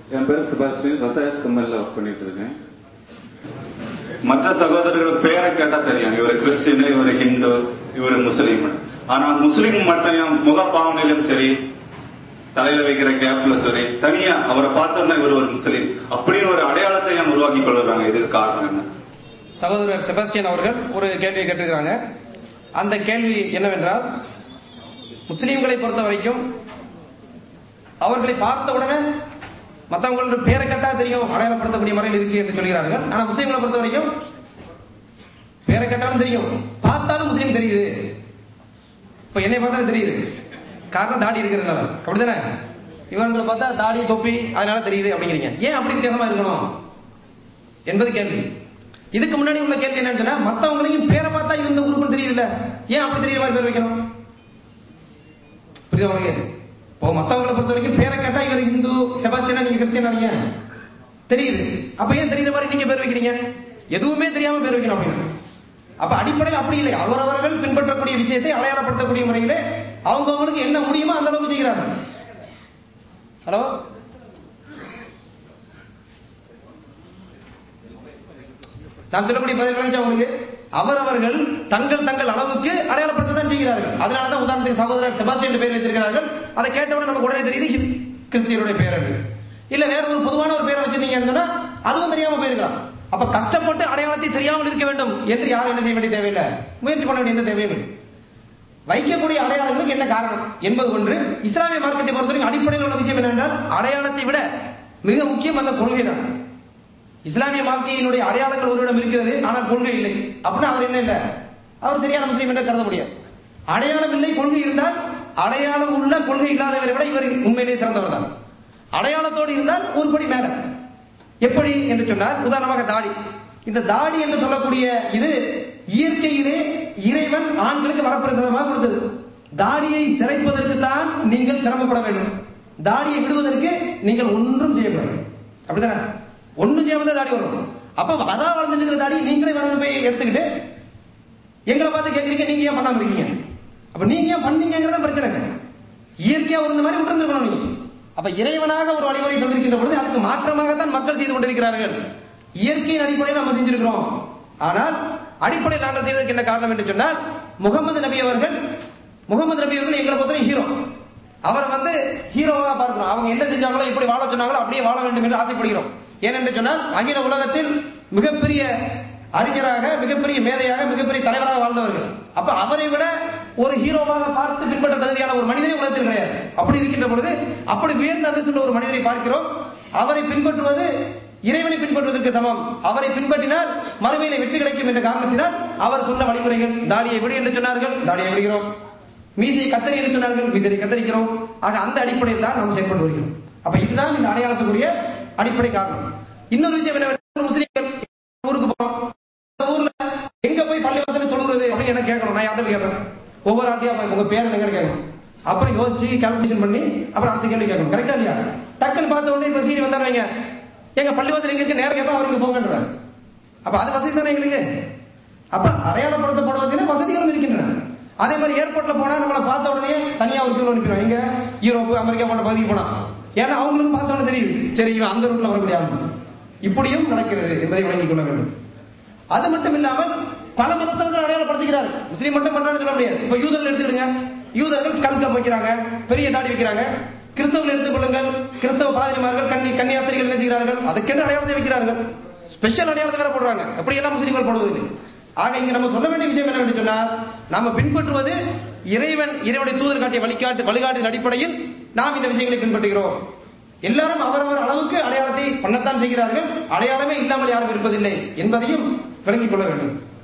என் பேர் செபாஸ்டின் ரசாயத் கம்பெனியில் ஒர்க் பண்ணிட்டு இருக்கேன் மற்ற சகோதரர்கள் பேரை கேட்டா தெரியும் இவர் கிறிஸ்டின் இவர் ஹிந்து இவர் முஸ்லீம் ஆனா முஸ்லீம் மட்டும் என் முக பாவனையிலும் சரி தலையில வைக்கிற கேப்ல சரி தனியா அவரை பார்த்தோம்னா இவர் ஒரு முஸ்லீம் அப்படின்னு ஒரு அடையாளத்தை ஏன் உருவாக்கி கொள்ளுறாங்க இதுக்கு காரணம் என்ன சகோதரர் செபாஸ்டியன் அவர்கள் ஒரு கேள்வியை கேட்டிருக்கிறாங்க அந்த கேள்வி என்னவென்றால் முஸ்லீம்களை பொறுத்த வரைக்கும் அவர்களை பார்த்த உடனே மற்றவங்களோட பேரை கேட்டா தெரியும் அடையாளப்படுத்தக்கூடிய முறையில் இருக்கு என்று சொல்கிறார்கள் ஆனா முஸ்லீம்களை பொறுத்த வரைக்கும் பேரை கேட்டாலும் தெரியும் பார்த்தாலும் முஸ்லீம் தெரியுது இப்ப என்னை பார்த்தாலும் தெரியுது காரணம் தாடி இருக்கிறதுனால அப்படிதானே இவங்களை பார்த்தா தாடி தொப்பி அதனால தெரியுது அப்படிங்கிறீங்க ஏன் அப்படி வித்தியாசமா இருக்கணும் என்பது கேள்வி இதுக்கு முன்னாடி உள்ள கேள்வி என்னன்னு சொன்னா மத்தவங்களையும் பேரை பார்த்தா இவங்க இந்த குரூப்னு தெரியுதுல்ல ஏன் அப்படி தெரியுற மாதிரி பேர் வைக்கணும் புரியுதா உங்களுக்கு இப்போ மத்தவங்களை பொறுத்த வரைக்கும் பேரை கேட்டா இவர் இந்து செபாஸ்டியனா நீங்க கிறிஸ்டியனா நீங்க தெரியுது அப்ப ஏன் தெரியுற மாதிரி நீங்க பேர் வைக்கிறீங்க எதுவுமே தெரியாம பேர் வைக்கணும் அப்படின்னு அப்ப அடிப்படையில் அப்படி இல்லை அவரவர்கள் பின்பற்றக்கூடிய விஷயத்தை அடையாளப்படுத்தக்கூடிய முறையிலே அவங்கவங்களுக்கு என்ன முடியுமோ அந்த அளவுக்கு செய்கிறார்கள் ஹலோ நான் சொல்லக்கூடிய பதில் விளங்கிச்சா உங்களுக்கு அவரவர்கள் தங்கள் தங்கள் அளவுக்கு அடையாளப்படுத்த தான் செய்கிறார்கள் அதனாலதான் உதாரணத்துக்கு சகோதரர் செபாஸ்டியன் பேர் வைத்திருக்கிறார்கள் அதை கேட்டவுடனே நமக்கு உடனே தெரியுது இது கிறிஸ்தியனுடைய பேர் என்று இல்ல வேற ஒரு பொதுவான ஒரு பேரை வச்சிருந்தீங்கன்னு சொன்னா அதுவும் தெரியாம போயிருக்கலாம் அப்ப கஷ்டப்பட்டு அடையாளத்தை தெரியாமல் இருக்க வேண்டும் என்று யாரும் என்ன செய்ய வேண்டிய தேவையில்லை முயற்சி பண்ண வேண்டிய எந்த தேவையும் இல்லை வைக்கக்கூடிய அடையாளங்களுக்கு என்ன காரணம் என்பது ஒன்று இஸ்லாமிய மார்க்கத்தை பொறுத்தவரைக்கும் அடிப்படையில் உள்ள விஷயம் என்னவென்றால் அடையாளத்தை விட மிக முக்கியம் அந்த கொள்கை தான் இஸ்லாமிய வாழ்க்கையினுடைய அடையாளங்கள் ஒருவிடம் இருக்கிறது ஆனால் கொள்கை இல்லை அப்படின்னா அவர் என்ன இல்லை அவர் சரியான முஸ்லீம் என்று கருத முடியாது அடையாளம் இல்லை கொள்கை இருந்தால் அடையாளம் உள்ள கொள்கை இல்லாதவரை விட இவர் உண்மையிலேயே சிறந்தவர் தான் அடையாளத்தோடு இருந்தால் ஒரு படி மேல எப்படி என்று சொன்னால் உதாரணமாக தாடி இந்த தாடி என்று சொல்லக்கூடிய இது இயற்கையிலே இறைவன் ஆண்களுக்கு வரப்பிரசாதமாக கொடுத்தது தாடியை சிறைப்பதற்கு தான் நீங்கள் சிரமப்பட வேண்டும் தாடியை விடுவதற்கு நீங்கள் ஒன்றும் செய்யக்கூடாது அப்படிதானே ஒண்ணும் செய்யாம தான் தாடி வரும் அப்ப அதான் வளர்ந்து இருக்கிற தாடி நீங்களே வரணும் போய் எடுத்துக்கிட்டு எங்களை பார்த்து கேட்கறீங்க நீங்க ஏன் பண்ணாம இருக்கீங்க அப்ப நீங்க ஏன் பண்ணீங்கிறத பிரச்சனை இயற்கையா ஒரு இந்த மாதிரி விட்டுருந்துருக்கணும் நீங்க அப்ப இறைவனாக ஒரு வழிமுறை தந்திருக்கின்ற பொழுது அதுக்கு மாற்றமாக தான் மக்கள் செய்து கொண்டிருக்கிறார்கள் இயற்கையின் அடிப்படையில் நம்ம செஞ்சிருக்கிறோம் ஆனால் அடிப்படையில் நாங்கள் செய்வதற்கு என்ன காரணம் என்று சொன்னால் முகமது நபி அவர்கள் முகமது நபி அவர்கள் எங்களை பொறுத்தவரை ஹீரோ அவரை வந்து ஹீரோவா பார்க்கிறோம் அவங்க என்ன செஞ்சாங்களோ எப்படி வாழ சொன்னாங்களோ அப்படியே வாழ வேண்டும் என்று ஆசைப்படுகிறோம் ஏனென்று சொன்னால் அகில உலகத்தில் மிகப்பெரிய அறிஞராக மிகப்பெரிய மேதையாக மிகப்பெரிய தலைவராக வாழ்ந்தவர்கள் அப்ப அவரை விட ஒரு ஹீரோவாக பார்த்து பின்பற்ற தகுதியான ஒரு மனிதனை உலகத்தில் கிடையாது அப்படி இருக்கின்ற பொழுது அப்படி உயர்ந்த அந்தஸ்துள்ள ஒரு மனிதரை பார்க்கிறோம் அவரை பின்பற்றுவது இறைவனை பின்பற்றுவதற்கு சமம் அவரை பின்பற்றினால் மறுமையில வெற்றி கிடைக்கும் என்ற காரணத்தினால் அவர் சொன்ன வழிமுறைகள் தாடியை விடு என்று சொன்னார்கள் தாடியை விடுகிறோம் மீசையை கத்தரி என்று சொன்னார்கள் மீசையை கத்தரிக்கிறோம் ஆக அந்த அடிப்படையில் தான் நாம் செயல்பட்டு வருகிறோம் அப்ப இதுதான் இந்த அடையாளத்துக்குரிய அடிப்படை காரணம் இன்னொரு விஷயம் என்னவென்றால் முஸ்லீம்கள் ஊருக்கு போறோம் அந்த ஊர்ல எங்க போய் பள்ளிவாசல தொழுகிறது அப்படின்னு எனக்கு கேட்கணும் நான் யார்கிட்ட போய் கேட்பேன் ஒவ்வொரு ஆட்டியா போய் உங்க பேர் என்னங்கன்னு கேட்கணும் அப்புறம் யோசிச்சு கால்குலேஷன் பண்ணி அப்புறம் அடுத்த கேள்வி கேட்கணும் கரெக்டா இல்லையா டக்குன்னு பார்த்த உடனே இப்ப சீரி வந்தாருங்க எங்க பள்ளிவாசல் எங்க இருக்கு நேரம் கேட்பா அவருக்கு போங்கன்றாரு அப்ப அது வசதி தானே எங்களுக்கு அப்ப அடையாளப்படுத்தப்படுவதில் வசதிகளும் இருக்கின்றன அதே மாதிரி ஏர்போர்ட்ல போனா நம்மளை பார்த்த உடனே தனியா ஒரு கிலோ அனுப்பிடுவோம் எங்க யூரோப்பு அமெரிக்கா போன்ற பகுதிக்கு போனா ஏன்னா அவங்களுக்கு பார்த்த உடனே தெரியுது சரி இவன் அந்த ரூட்ல வரக்கூடிய ஆள் இப்படியும் நடக்கிறது என்பதை விளங்கிக் கொள்ள வேண்டும் அது மட்டும் இல்லாமல் பல மதத்தவர்கள் அடையாளப்படுத்துகிறார் முஸ்லீம் மட்டும் பண்றான்னு சொல்ல முடியாது இப்ப யூதர்கள் எடுத்துக்கிடுங்க யூதர்கள் ஸ்கல் கப் வைக்கிறாங்க பெரிய தாடி வைக்கிறாங்க கிறிஸ்தவர்கள் எடுத்துக்கொள்ளுங்கள் கிறிஸ்தவ பாதிரிமார்கள் கன்னி கன்னியாஸ்திரிகள் என்ன செய்கிறார்கள் அதுக்கென்று அடையாளத்தை வைக்கிறார்கள் ஸ்பெஷல் அடையாளத்தை வேற போடுறாங்க அப்படி எல்லாம் முஸ்லீம்கள் போடுவதில்லை ஆக இங்க நம்ம சொல்ல வேண்டிய விஷயம் என்ன சொன்னா நம்ம பின்பற்றுவது இறைவன் இறைவனுடைய தூதர் காட்டிய வழிகாட்டு வழிகாட்டின் அடிப்படையில் நாம் இந்த விஷயங்களை பின்பற்றுகிறோம் எல்லாரும் அவரவர் அளவுக்கு அடையாளத்தை பண்ணத்தான் செய்கிறார்கள் அடையாளமே இல்லாமல் யாரும் இருப்பதில்லை என்பதையும் விளங்கிக் கொள்ள வேண்டும்